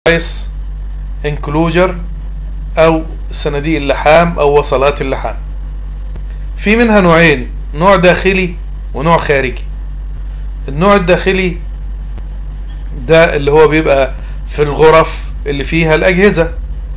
سبلايس انكلوجر او صناديق اللحام او وصلات اللحام في منها نوعين نوع داخلي ونوع خارجي النوع الداخلي ده اللي هو بيبقى في الغرف اللي فيها الأجهزة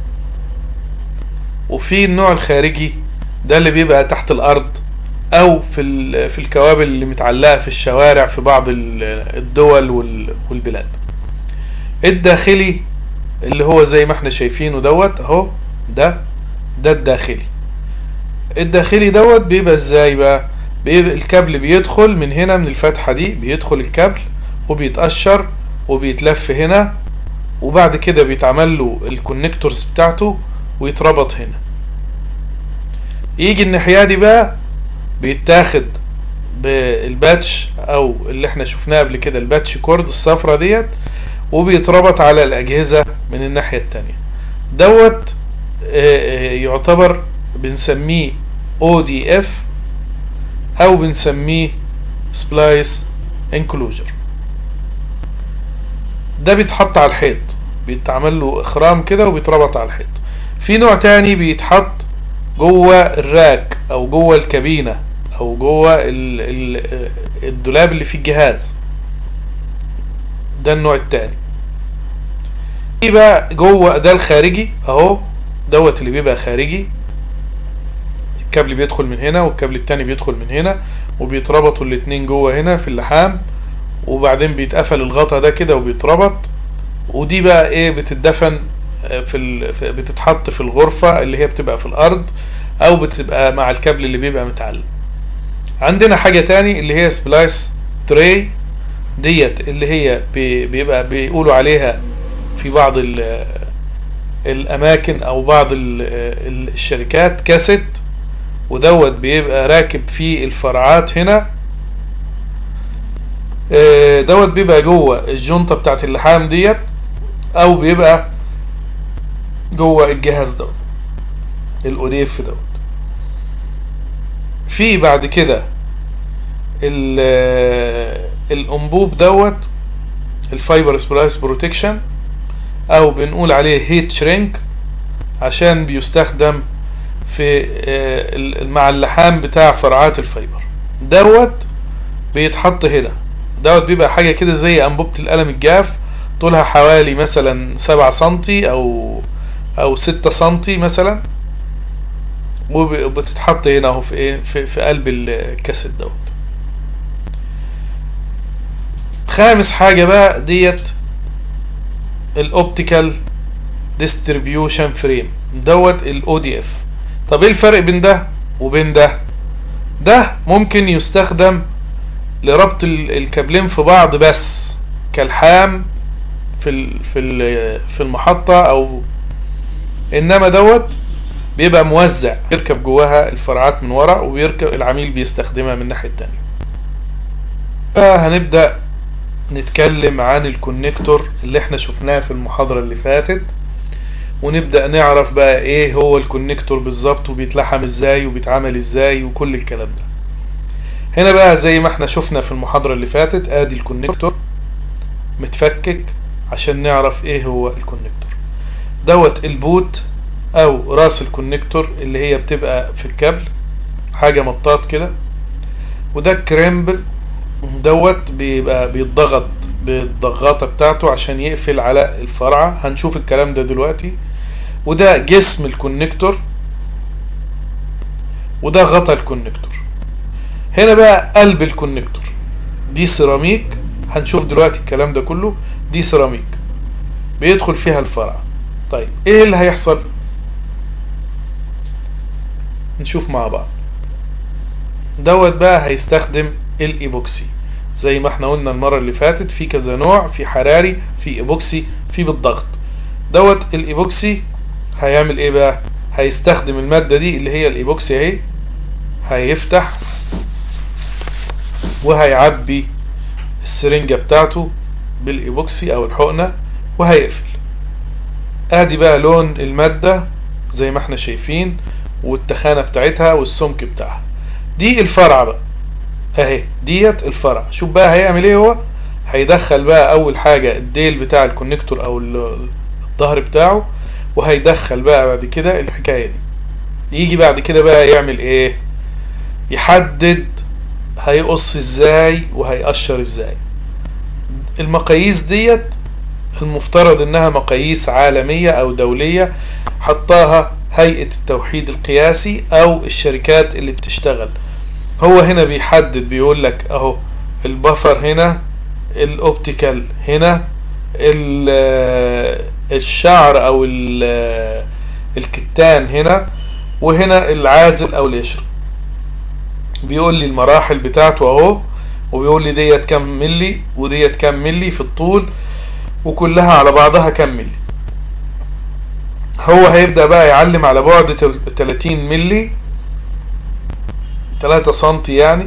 وفي النوع الخارجي ده اللي بيبقى تحت الأرض أو في ال- في الكوابل اللي متعلقة في الشوارع في بعض ال- الدول وال- والبلاد الداخلي اللي هو زي ما احنا شايفينه دوت اهو ده ده الداخلي الداخلي دوت بيبقى ازاي بقى بيبقى الكابل بيدخل من هنا من الفتحة دي بيدخل الكابل وبيتقشر وبيتلف هنا وبعد كده بيتعمل له الكونكتورز بتاعته ويتربط هنا يجي الناحية دي بقى بيتاخد بالباتش او اللي احنا شفناه قبل كده الباتش كورد الصفرة ديت وبيتربط على الأجهزة من الناحية التانية دوت آه، آه، يعتبر بنسميه ODF أو بنسميه سبلايس انكلوجر ده بيتحط على الحيط بيتعمل له إخرام كده وبيتربط على الحيط في نوع تاني بيتحط جوه الراك أو جوه الكابينة أو جوه ال- ال- الدولاب اللي فيه الجهاز ده النوع التاني في بقى جوه ده الخارجي اهو دوت اللي بيبقى خارجي الكابل بيدخل من هنا والكابل التاني بيدخل من هنا وبيتربطوا الاتنين جوه هنا في اللحام وبعدين بيتقفل الغطا ده كده وبيتربط ودي بقى ايه بتدفن آه، في, ال... في بتتحط في الغرفة اللي هي بتبقى في الارض او بتبقى مع الكابل اللي بيبقى متعلق عندنا حاجة تاني اللي هي سبلايس تري ديت اللي هي بي- بيبقى بيقولوا عليها في بعض ال- الاماكن او بعض ال- ال- الشركات كاسيت ودوت بيبقى راكب فيه الفرعات هنا آه، دوت بيبقى جوه الجنطة بتاعت اللحام ديت او بيبقى جوه الجهاز دوت الاوديف دوت في بعد كده ال- الانبوب دوت الفايبر سبلايس بروتكشن او بنقول عليه هيت شرينك عشان بيستخدم في آه، ال- مع اللحام بتاع فرعات الفايبر دوت بيتحط هنا دوت بيبقى حاجة كده زي أنبوبة القلم الجاف طولها حوالي مثلا سبعة سنتي أو أو ستة سنتي مثلا وبتتحط هنا اهو في ايه في, في قلب الكاسيت دوت خامس حاجة بقى ديت الاوبتيكال ديستريبيوشن فريم دوت الاو دي اف طب ايه الفرق بين ده وبين ده ده ممكن يستخدم لربط ال- الكابلين في بعض بس كالحام في ال في ال في المحطة او انما دوت بيبقى موزع يركب جواها الفرعات من ورا ويركب العميل بيستخدمها من الناحية التانية فهنبدأ نتكلم عن الكونكتور اللي احنا شفناه في المحاضرة اللي فاتت ونبدأ نعرف بقى ايه هو الكونكتور بالظبط وبيتلحم ازاي وبيتعمل ازاي وكل الكلام ده هنا بقى زي ما احنا شفنا في المحاضرة اللي فاتت ادي الكونكتور متفكك عشان نعرف ايه هو الكونكتور دوت البوت او راس الكونكتور اللي هي بتبقى في الكابل حاجة مطاط كده وده الكريمبل دوت بيبقى بيتضغط بالضغاطة بتاعته عشان يقفل على الفرعة هنشوف الكلام ده دلوقتي وده جسم الكونكتور وده غطا الكونكتور هنا بقى قلب الكونكتور دي سيراميك هنشوف دلوقتي الكلام ده كله دي سيراميك بيدخل فيها الفرع طيب ايه اللي هيحصل نشوف مع بعض دوت بقى هيستخدم الايبوكسي زي ما احنا قلنا المرة اللي فاتت في كذا نوع في حراري في ايبوكسي في بالضغط دوت الايبوكسي هيعمل ايه بقى هيستخدم المادة دي اللي هي الايبوكسي اهي هيفتح وهيعبي السرنجة بتاعته بالايبوكسي او الحقنة وهيقفل ادي بقى لون المادة زي ما احنا شايفين والتخانة بتاعتها والسمك بتاعها دي الفرع بقى اهي ديت الفرع شوف بقى هيعمل ايه هو هيدخل بقى اول حاجة الديل بتاع الكونكتور او ال- الظهر بتاعه وهيدخل بقى بعد كده الحكاية دي يجي بعد كده بقى يعمل ايه يحدد هيقص ازاي وهيقشر ازاي المقاييس ديت المفترض انها مقاييس عالمية او دولية حطاها هيئة التوحيد القياسي او الشركات اللي بتشتغل هو هنا بيحدد بيقول لك اهو البفر هنا الاوبتيكال هنا الشعر او الكتان هنا وهنا العازل او القشر بيقول لي المراحل بتاعته اهو وبيقول لي ديت كام ملي وديت كام ملي في الطول وكلها على بعضها كام ملي هو هيبدأ بقى يعلم على بعد 30 ملي 3 سنتي يعني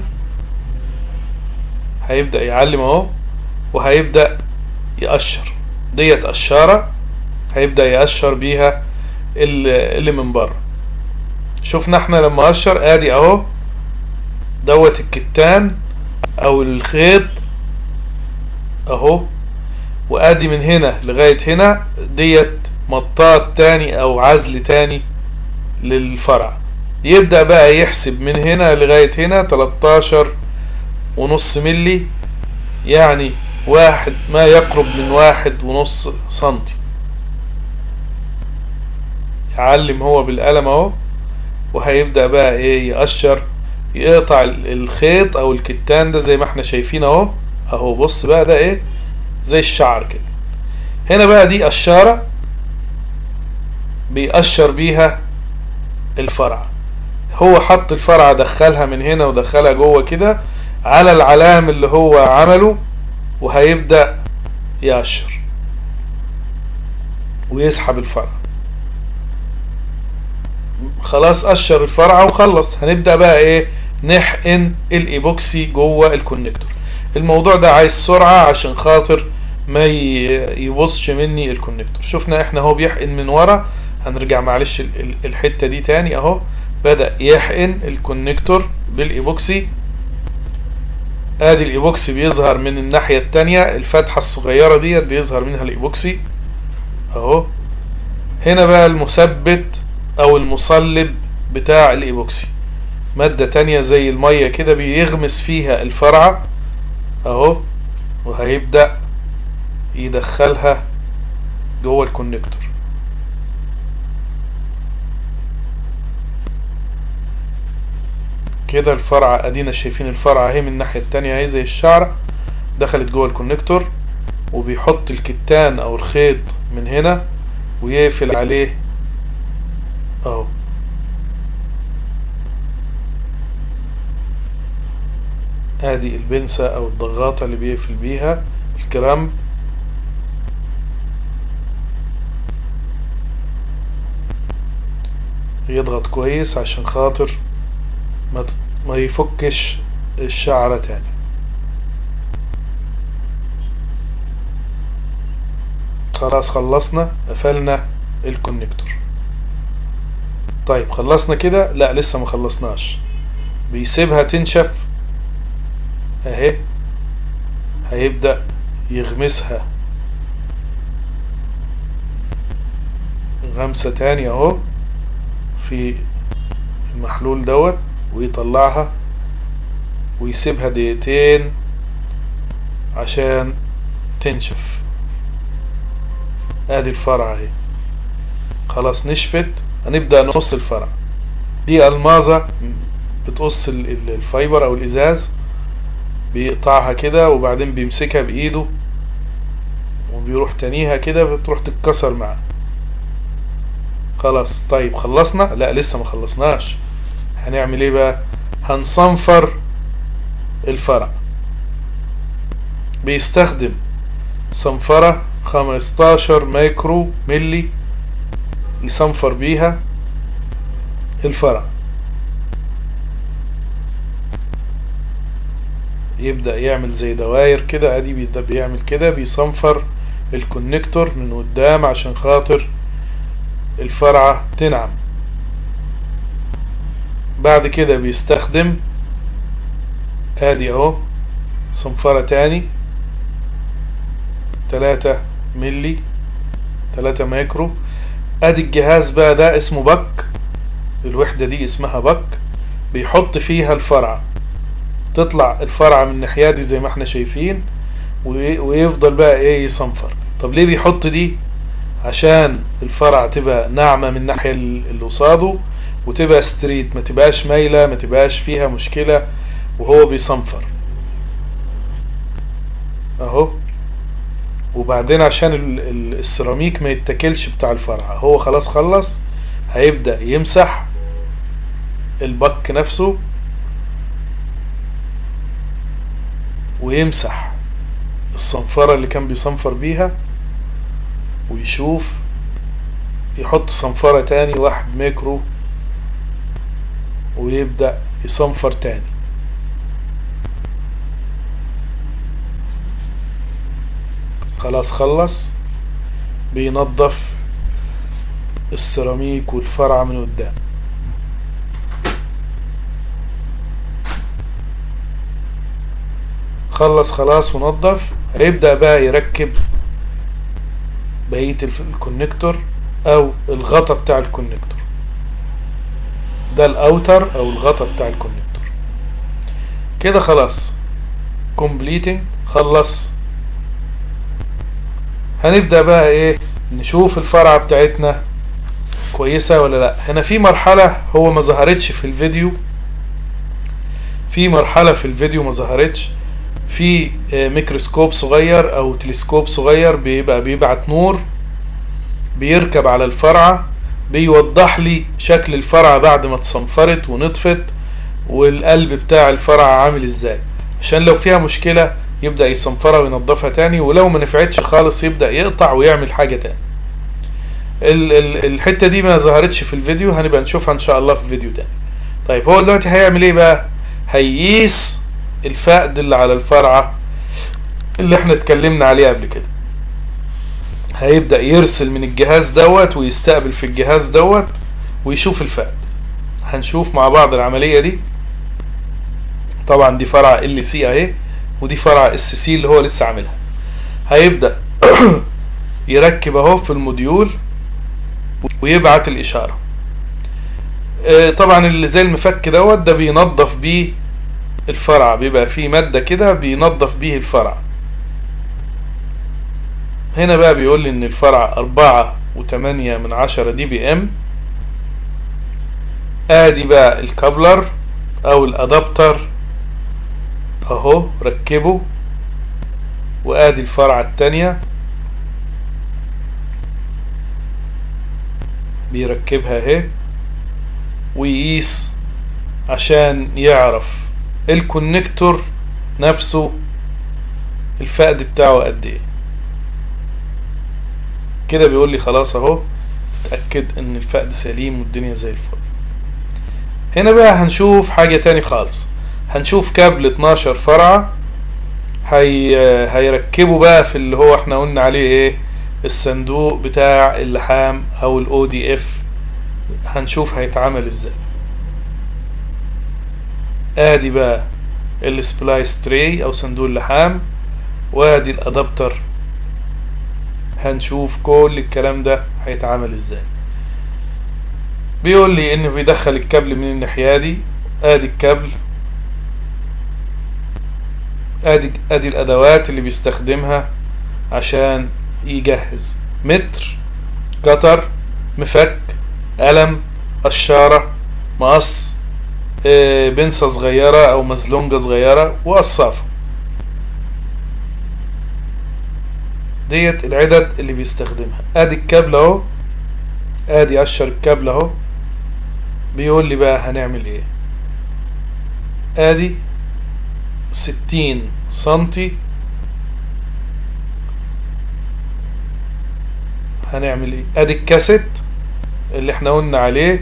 هيبدأ يعلم اهو وهيبدأ يقشر ديت قشارة هيبدأ يقشر بيها اللي من بره شفنا احنا لما قشر ادي اهو دوت الكتان او الخيط اهو وادي من هنا لغاية هنا ديت مطاط تاني او عزل تاني للفرع يبدأ بقى يحسب من هنا لغاية هنا 13 ونص ملي يعني واحد ما يقرب من واحد ونص سنتي يعلم هو بالقلم اهو وهيبدأ بقى ايه يقشر يقطع الخيط او الكتان ده زي ما احنا شايفين اهو اهو بص بقى ده ايه زي الشعر كده هنا بقى دي قشارة بيقشر بيها الفرع هو حط الفرعة دخلها من هنا ودخلها جوه كده على العلام اللي هو عمله وهيبدأ يقشر ويسحب الفرع خلاص قشر الفرعة وخلص هنبدأ بقى ايه نحقن الايبوكسي جوه الكونكتور الموضوع ده عايز سرعة عشان خاطر ما يبصش مني الكونكتور شفنا احنا هو بيحقن من ورا هنرجع معلش الحتة دي تاني اهو بدأ يحقن الكونكتور بالايبوكسي ادي الايبوكسي بيظهر من الناحية التانية الفتحة الصغيرة ديت بيظهر منها الايبوكسي اهو هنا بقى المثبت او المصلب بتاع الايبوكسي مادة تانية زي المية كده بيغمس فيها الفرعة اهو وهيبدأ يدخلها جوه الكونكتور كده الفرعة ادينا شايفين الفرعة اهي من الناحية التانية اهي زي الشعر دخلت جوه الكونكتور وبيحط الكتان او الخيط من هنا ويقفل عليه اهو ادي البنسة او الضغاطة اللي بيقفل بيها الكرامب يضغط كويس عشان خاطر ما ما يفكش الشعرة تاني خلاص خلصنا قفلنا الكونكتور طيب خلصنا كده لا لسه ما خلصناش بيسيبها تنشف اهي هيبدأ يغمسها غمسة تاني اهو في المحلول دوت ويطلعها ويسيبها دقيقتين عشان تنشف ادي الفرع اهي خلاص نشفت هنبدأ نقص الفرع دي المازة بتقص الفايبر او الازاز بيقطعها كده وبعدين بيمسكها بايده وبيروح تانيها كده بتروح تتكسر معاه خلاص طيب خلصنا لا لسه ما خلصناش هنعمل ايه بقى هنصنفر الفرع بيستخدم صنفرة 15 مايكرو ملي يصنفر بيها الفرع يبدأ يعمل زي دواير كده ادي بيبدأ بيعمل كده بيصنفر الكونكتور من قدام عشان خاطر الفرعة تنعم بعد كده بيستخدم ادي اهو صنفرة تاني تلاتة ملي 3 مايكرو ادي الجهاز بقى ده اسمه بك الوحدة دي اسمها بك بيحط فيها الفرعة تطلع الفرعة من الناحية دي زي ما احنا شايفين وي- ويفضل بقى ايه يصنفر طب ليه بيحط دي عشان الفرعة تبقى ناعمة من الناحية ال- اللي قصاده وتبقى ستريت ما تبقاش مايلة ما تبقاش فيها مشكلة وهو بيصنفر اهو وبعدين عشان ال- ال- السيراميك ما يتاكلش بتاع الفرعة هو خلاص خلص هيبدأ يمسح البك نفسه ويمسح الصنفرة اللي كان بيصنفر بيها ويشوف يحط صنفرة تاني واحد ميكرو ويبدأ يصنفر تاني خلاص خلص بينظف السيراميك والفرع من قدام خلص خلاص ونظف هيبدأ بقى يركب بقية الف- الكونكتور او الغطا بتاع الكونكتور ده الاوتر او الغطا بتاع الكونكتور كده خلاص completing خلص هنبدأ بقى ايه نشوف الفرعة بتاعتنا كويسة ولا لا هنا في مرحلة هو ما ظهرتش في الفيديو في مرحلة في الفيديو ما ظهرتش في آه، ميكروسكوب صغير او تلسكوب صغير بيبقى بيبعت نور بيركب على الفرعة بيوضح لي شكل الفرعة بعد ما اتصنفرت ونطفت والقلب بتاع الفرعة عامل ازاي عشان لو فيها مشكلة يبدأ يصنفرها وينضفها تاني ولو ما نفعتش خالص يبدأ يقطع ويعمل حاجة تاني ال ال الحتة دي ما ظهرتش في الفيديو هنبقى نشوفها ان شاء الله في فيديو تاني طيب هو دلوقتي هيعمل ايه بقى هيقيس الفقد اللي على الفرعة اللي احنا اتكلمنا عليه قبل كده هيبدأ يرسل من الجهاز دوت ويستقبل في الجهاز دوت ويشوف الفقد هنشوف مع بعض العملية دي طبعا دي فرع ال سي اهي ودي فرع اس سي اللي هو لسه عاملها هيبدأ يركب اهو في الموديول ويبعت الاشارة آه، طبعا اللي زي المفك دوت ده بينظف بيه الفرع بيبقى فيه مادة كده بينظف بيه الفرع هنا بقى بيقول لي ان الفرع أربعة وتمانية من عشرة دي بي ام ادي بقى الكابلر او الادابتر اهو ركبه وادي الفرعة التانية بيركبها اهي ويقيس عشان يعرف الكونكتور نفسه الفقد بتاعه قد ايه كده بيقول لي خلاص اهو اتاكد ان الفقد سليم والدنيا زي الفل هنا بقى هنشوف حاجة تاني خالص هنشوف كابل 12 فرعة هي... هيركبوا بقى في اللي هو احنا قلنا عليه ايه الصندوق بتاع اللحام او الاو دي اف هنشوف هيتعمل ازاي ادي بقى السبلايس تري او صندوق اللحام وادي الادابتر هنشوف كل الكلام ده هيتعمل ازاي بيقول لي انه بيدخل الكابل من الناحيه دي ادي الكابل ادي ادي الادوات اللي بيستخدمها عشان يجهز متر قطر مفك قلم قشارة مقص آه، بنسة صغيرة او مزلونجة صغيرة وقصافة ديت العدد اللي بيستخدمها ادي الكابل اهو ادي قشر الكابل اهو بيقول لي بقى هنعمل ايه ادي ستين سنتي هنعمل ايه ادي الكاسيت اللي احنا قلنا عليه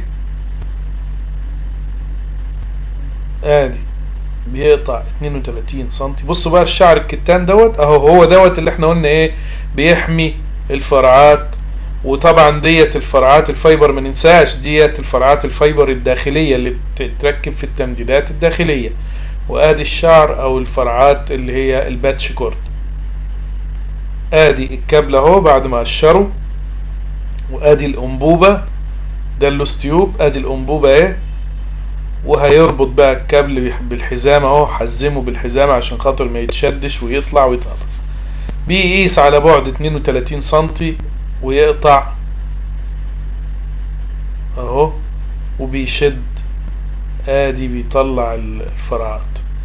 ادي بيقطع 32 سنتي بصوا بقى الشعر الكتان دوت اهو هو دوت اللي احنا قلنا ايه بيحمي الفرعات وطبعا ديت الفرعات الفايبر ما ننساش ديت الفرعات الفايبر الداخلية اللي بتتركب في التمديدات الداخلية وادي الشعر او الفرعات اللي هي الباتش كورد ادي الكابل اهو بعد ما قشره وادي الانبوبة ده اللوس تيوب ادي الانبوبة اهي وهيربط بقى الكابل بالحزام اهو حزمه بالحزام عشان خاطر ما يتشدش ويطلع ويتقطع بيقيس على بعد 32 سنتي ويقطع اهو وبيشد ادي بيطلع الفرعات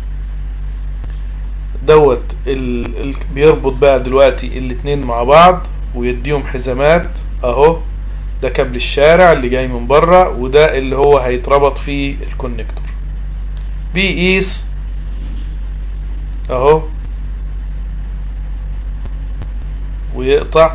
دوت ال... ال... بيربط بقى دلوقتي الاتنين مع بعض ويديهم حزامات اهو ده كابل الشارع اللي جاي من بره وده اللي هو هيتربط فيه الكونكتور بيقيس اهو ويقطع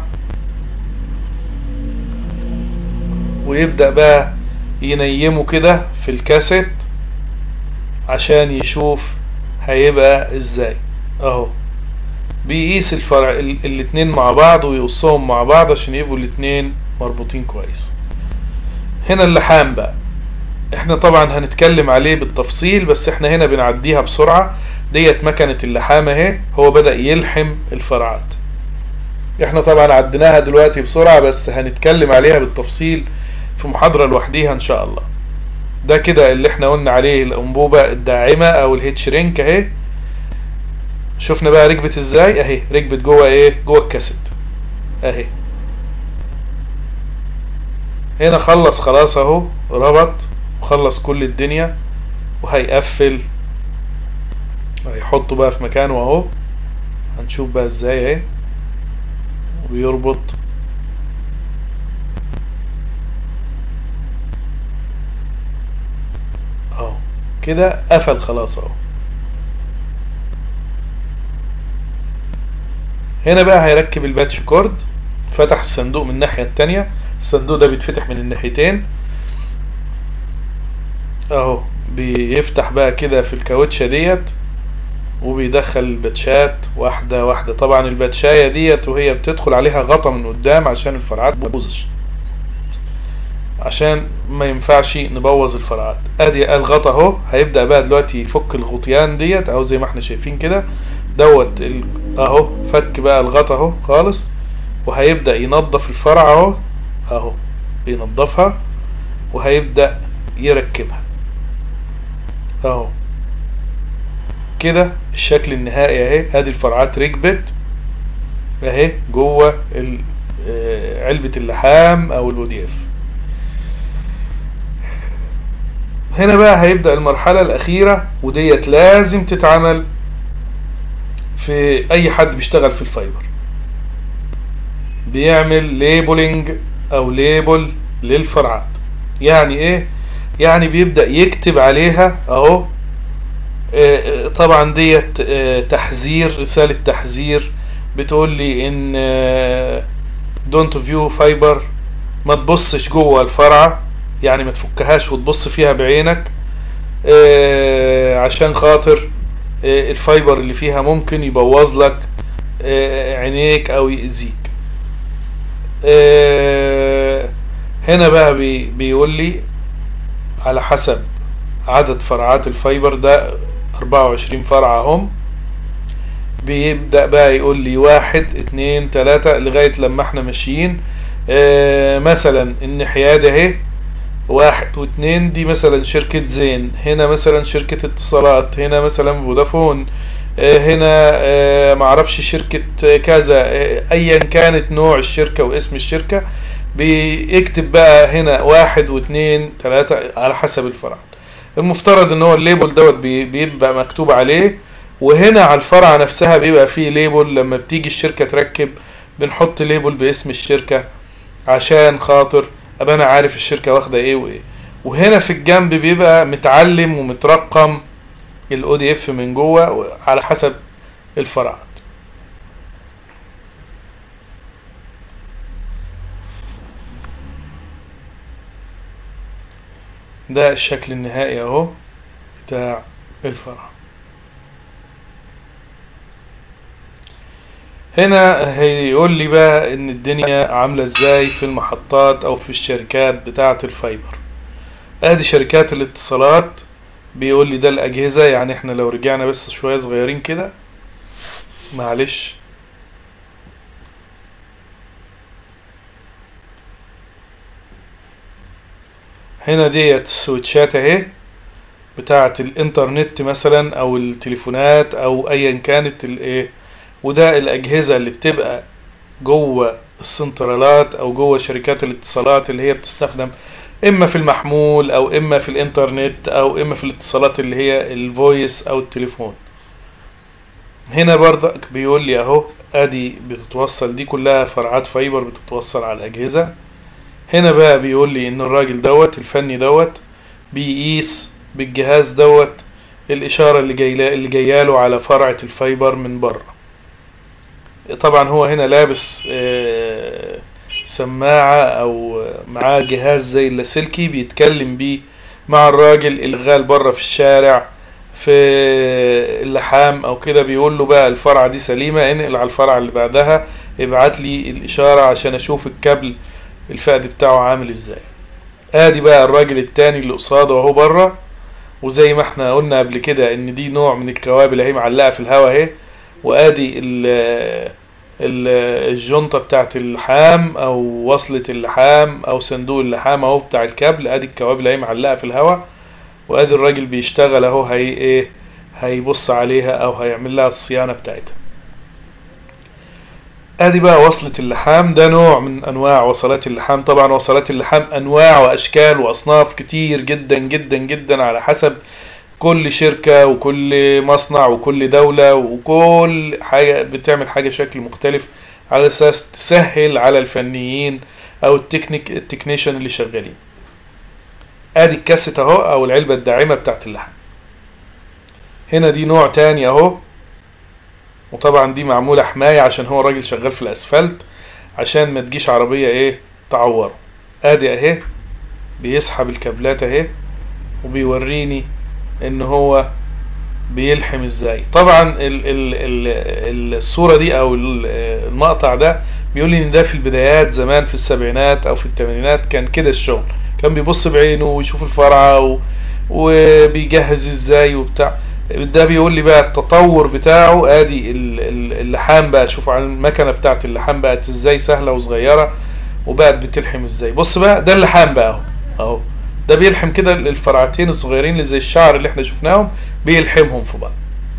ويبدأ بقى ينيمه كده في الكاسيت عشان يشوف هيبقى ازاي اهو بيقيس الفرع ال- الاتنين مع بعض ويقصهم مع بعض عشان يبقوا الاتنين مربوطين كويس هنا اللحام بقى احنا طبعا هنتكلم عليه بالتفصيل بس احنا هنا بنعديها بسرعة ديت مكنة اللحام اهي هو بدأ يلحم الفرعات احنا طبعا عديناها دلوقتي بسرعة بس هنتكلم عليها بالتفصيل في محاضرة لوحديها ان شاء الله ده كده اللي احنا قلنا عليه الانبوبة الداعمة او الهيتش رينك اهي شفنا بقى ركبت ازاي اهي ركبت جوه ايه جوه الكاسيت اهي هنا خلص خلاص اهو ربط وخلص كل الدنيا وهيقفل هيحطه بقى في مكانه اهو هنشوف بقى ازاي اهي وبيربط اهو كده قفل خلاص اهو هنا بقى هيركب الباتش كورد فتح الصندوق من الناحية التانية الصندوق ده بيتفتح من الناحيتين اهو بيفتح بقى كده في الكاوتشة ديت وبيدخل الباتشات واحدة واحدة طبعا الباتشاية ديت وهي بتدخل عليها غطا من قدام عشان الفرعات متبوظش عشان ما ينفعش نبوظ الفرعات ادي الغطا اهو هيبدأ بقى دلوقتي يفك الغطيان ديت اهو زي ما احنا شايفين كده دوت ال... اهو فك بقى الغطا اهو خالص وهيبدأ ينظف الفرع اهو اهو بينظفها وهيبدأ يركبها اهو كده الشكل النهائي اهي ادي الفرعات ركبت اهي جوه ال- آه، علبة اللحام او الاو دي اف هنا بقى هيبدأ المرحلة الأخيرة وديت لازم تتعمل في أي حد بيشتغل في الفايبر بيعمل ليبلنج أو ليبل للفرعات يعني إيه؟ يعني بيبدأ يكتب عليها أهو آه، آه، طبعا ديت آه، تحذير رسالة تحذير بتقول لي إن دونت فيو فايبر ما تبصش جوه الفرعة يعني ما تفكهاش وتبص فيها بعينك آه، عشان خاطر آه، الفايبر اللي فيها ممكن يبوظ لك آه، عينيك او يأذيك آه، هنا بقى بي بيقول لي على حسب عدد فرعات الفايبر ده 24 فرع هم بيبدأ بقى يقول لي واحد اتنين تلاتة لغاية لما احنا ماشيين آه، مثلا الناحية ده اهي واحد واتنين دي مثلا شركة زين هنا مثلا شركة اتصالات هنا مثلا فودافون آه، هنا آه، معرفش شركة كذا آه، ايا كانت نوع الشركة واسم الشركة بيكتب بقى هنا واحد واتنين تلاتة على حسب الفرع المفترض ان هو الليبل دوت بي- بيبقى مكتوب عليه وهنا على الفرع نفسها بيبقى فيه ليبل لما بتيجي الشركة تركب بنحط ليبل باسم الشركة عشان خاطر ابقى انا عارف الشركة واخدة ايه وايه وهنا في الجنب بيبقى متعلم ومترقم الاو دي اف من جوه على حسب الفرعات ده الشكل النهائي اهو بتاع الفرع هنا هيقول لي بقى ان الدنيا عاملة ازاي في المحطات او في الشركات بتاعة الفايبر ادي شركات الاتصالات بيقول لي ده الاجهزة يعني احنا لو رجعنا بس شوية صغيرين كده معلش هنا ديت سويتشات اهي بتاعة الانترنت مثلا او التليفونات او ايا كانت الايه وده الاجهزة اللي بتبقى جوه السنترالات او جوه شركات الاتصالات اللي هي بتستخدم اما في المحمول او اما في الانترنت او اما في الاتصالات اللي هي الفويس او التليفون هنا برضك بيقول لي اهو ادي بتتوصل دي كلها فرعات فايبر بتتوصل على الاجهزة هنا بقى بيقول لي ان الراجل دوت الفني دوت بيقيس بالجهاز دوت الاشارة اللي جاي اللي جاياله على فرعة الفايبر من بره طبعا هو هنا لابس آه، سماعة او معاه جهاز زي اللاسلكي بيتكلم بيه مع الراجل اللي غال بره في الشارع في اللحام او كده بيقول له بقى الفرعة دي سليمة انقل على الفرعة اللي بعدها ابعت لي الاشارة عشان اشوف الكابل الفقد بتاعه عامل ازاي ادي بقى الراجل التاني اللي قصاده اهو بره وزي ما احنا قلنا قبل كده ان دي نوع من الكوابل اهي معلقة في الهوا اهي وادي ال ال الجنطة بتاعت اللحام او وصلة اللحام او صندوق اللحام اهو بتاع الكابل ادي الكوابل اهي معلقة في الهوا وادي الراجل بيشتغل اهو هي ايه هيبص عليها او هيعمل لها الصيانة بتاعتها ادي بقى وصلة اللحام ده نوع من انواع وصلات اللحام طبعا وصلات اللحام انواع واشكال واصناف كتير جدا جدا جدا على حسب كل شركة وكل مصنع وكل دولة وكل حاجة بتعمل حاجة شكل مختلف على اساس تسهل على الفنيين او التكنيك التكنيشن اللي شغالين ادي الكاسيت اهو او العلبة الداعمة بتاعت اللحم هنا دي نوع تاني اهو وطبعا دي معمولة حماية عشان هو راجل شغال في الاسفلت عشان ما تجيش عربية ايه تعوره ادي اهي بيسحب الكابلات اهي وبيوريني ان هو بيلحم ازاي طبعا ال ال ال الصورة دي او ال- المقطع ده بيقول لي ان ده في البدايات زمان في السبعينات او في الثمانينات كان كده الشغل كان بيبص بعينه ويشوف الفرعة و... وبيجهز ازاي وبتاع ده بيقول لي بقى التطور بتاعه ادي ال- ال- اللحام بقى شوف على المكنه بتاعت اللحام بقت ازاي سهله وصغيره وبقت بتلحم ازاي بص بقى ده اللحام بقى اهو اهو ده بيلحم كده الفرعتين الصغيرين اللي زي الشعر اللي احنا شفناهم بيلحمهم في بعض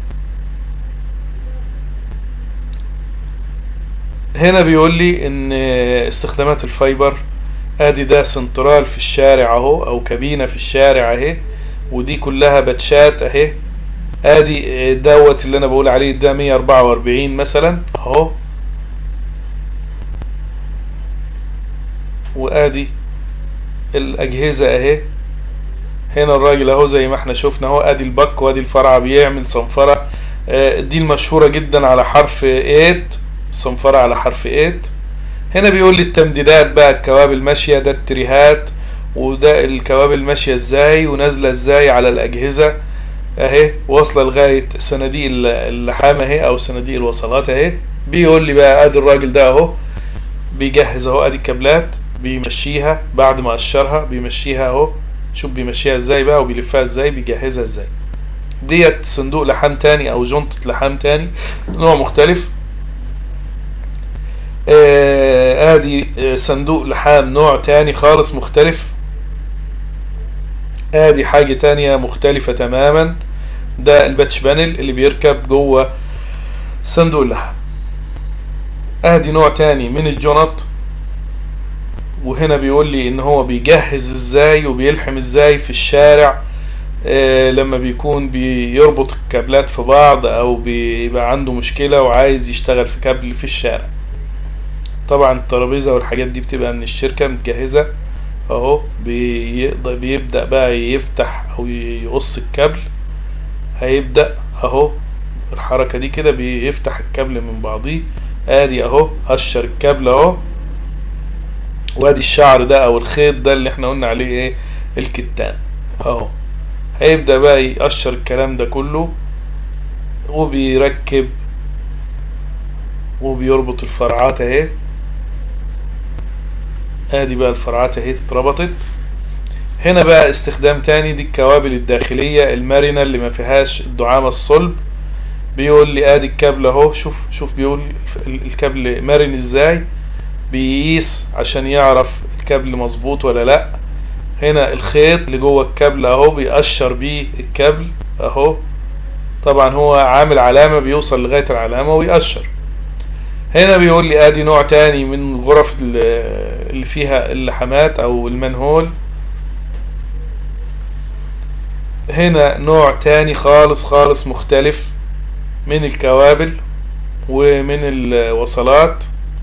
هنا بيقول لي ان استخدامات الفايبر ادي ده سنترال في الشارع اهو او كابينة في الشارع اهي ودي كلها باتشات اهي ادي دوت اللي انا بقول عليه ده 144 مثلا اهو وادي الاجهزة اهي هنا الراجل اهو زي ما احنا شفنا اهو ادي البك وادي الفرع بيعمل صنفرة آه، دي المشهورة جدا على حرف 8 صنفرة على حرف 8 هنا بيقول لي التمديدات بقى الكوابل ماشية ده التريهات وده الكوابل ماشية ازاي ونازلة ازاي على الأجهزة اهي واصلة لغاية صناديق الل- اللحام اهي او صناديق الوصلات اهي بيقول لي بقى ادي الراجل ده اهو بيجهز اهو ادي الكابلات بيمشيها بعد ما قشرها بيمشيها اهو شوف بيمشيها ازاي بقى وبيلفها ازاي بيجهزها ازاي ديت صندوق لحام تاني او جنطة لحام تاني نوع مختلف آه، ادي آه، صندوق لحام نوع تاني خالص مختلف ادي حاجة تانية مختلفة تماما ده الباتش بانل اللي بيركب جوه صندوق اللحام ادي نوع تاني من الجنط وهنا بيقول لي ان هو بيجهز ازاي وبيلحم ازاي في الشارع آه، لما بيكون بيربط الكابلات في بعض او بيبقى عنده مشكلة وعايز يشتغل في كابل في الشارع طبعا الترابيزة والحاجات دي بتبقى من الشركة متجهزة اهو بيقدر بيبدأ بقى يفتح او يقص الكابل هيبدأ اهو الحركة دي كده بيفتح الكابل من بعضيه ادي اهو قشر الكابل اهو وادي الشعر ده او الخيط ده اللي احنا قلنا عليه ايه الكتان اهو هيبدأ بقى يقشر الكلام ده كله وبيركب وبيربط الفرعات اهي ادي بقى الفرعات اهي اتربطت هنا بقى استخدام تاني دي الكوابل الداخلية المرنة اللي ما فيهاش الدعامة الصلب بيقول لي ادي الكابل اهو شوف شوف بيقول ال- الكابل مرن ازاي بيقيس عشان يعرف الكابل مظبوط ولا لا هنا الخيط اللي جوه الكابل اهو بيقشر بيه الكابل اهو طبعا هو عامل علامة بيوصل لغاية العلامة ويقشر هنا بيقول لي ادي نوع تاني من الغرف اللي فيها اللحامات او المنهول هنا نوع تاني خالص خالص مختلف من الكوابل ومن الوصلات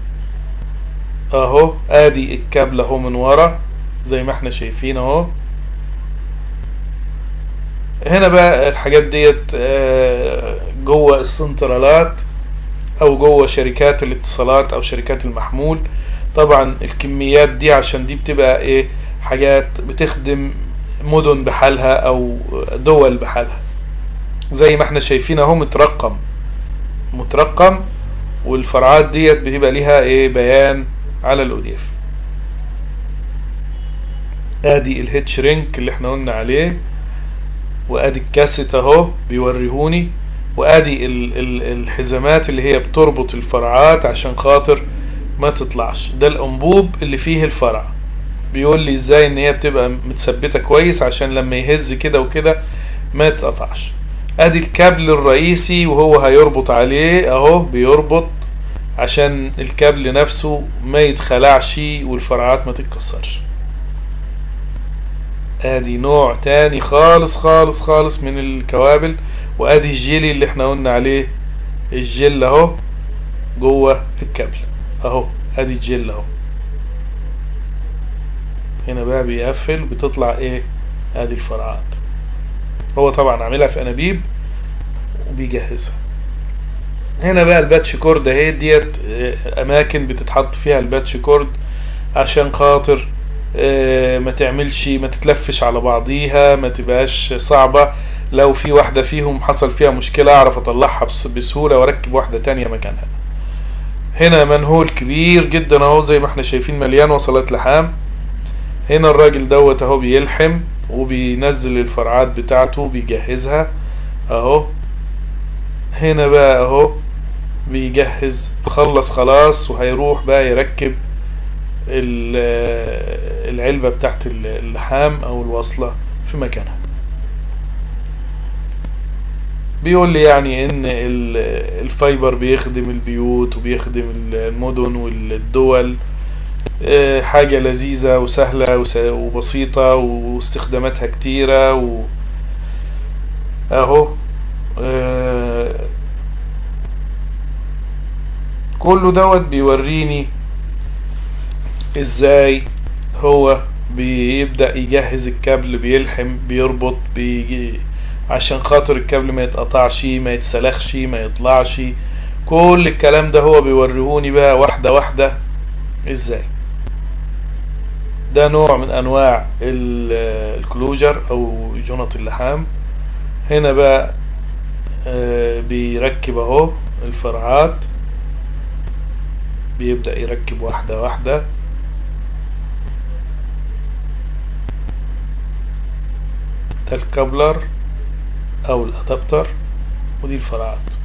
اهو ادي الكابل اهو من ورا زي ما احنا شايفين اهو هنا بقى الحاجات ديت جوه السنترالات او جوه شركات الاتصالات او شركات المحمول طبعا الكميات دي عشان دي بتبقى ايه حاجات بتخدم مدن بحالها او دول بحالها زي ما احنا شايفين اهو مترقم مترقم والفرعات ديت بتبقى ليها ايه بيان على الاوديف ادي الهيتش رينك اللي احنا قلنا عليه وادي الكاسيت اهو بيوريهوني وادي ال ال الحزامات اللي هي بتربط الفرعات عشان خاطر ما تطلعش ده الانبوب اللي فيه الفرع بيقول لي ازاي ان هي بتبقى متثبته كويس عشان لما يهز كده وكده ما يتقطعش ادي الكابل الرئيسي وهو هيربط عليه اهو بيربط عشان الكابل نفسه ما يتخلعش والفرعات ما تتكسرش ادي نوع تاني خالص خالص خالص من الكوابل وادي الجيلي اللي احنا قلنا عليه الجل اهو جوه الكابل اهو ادي الجل اهو هنا بقى بيقفل بتطلع ايه ادي الفرعات هو طبعا عاملها في انابيب وبيجهزها هنا بقى الباتش كورد اهي ديت اماكن بتتحط فيها الباتش كورد عشان خاطر ما تعملش ما تتلفش على بعضيها ما تبقاش صعبة لو في واحدة فيهم حصل فيها مشكلة اعرف اطلعها بسهولة واركب واحدة تانية مكانها هنا منهول كبير جدا اهو زي ما احنا شايفين مليان وصلات لحام هنا الراجل دوت اهو بيلحم وبينزل الفرعات بتاعته بيجهزها اهو هنا بقى اهو بيجهز خلص خلاص وهيروح بقى يركب العلبة بتاعت اللحام او الوصلة في مكانها بيقول لي يعني ان الفايبر بيخدم البيوت وبيخدم المدن والدول حاجة لذيذة وسهلة وبسيطة واستخداماتها كتيرة و اهو كله دوت بيوريني ازاي هو بيبدأ يجهز الكابل بيلحم بيربط بيجي عشان خاطر الكابل ما يتقطعش ما يتسلخش ما يطلعش كل الكلام ده هو بيوريهوني بقى واحدة واحدة ازاي ده نوع من انواع الكلوجر او جنط اللحام هنا بقى بيركب اهو الفرعات بيبدأ يركب واحدة واحدة ده الكابلر او الادابتر ودي الفرعات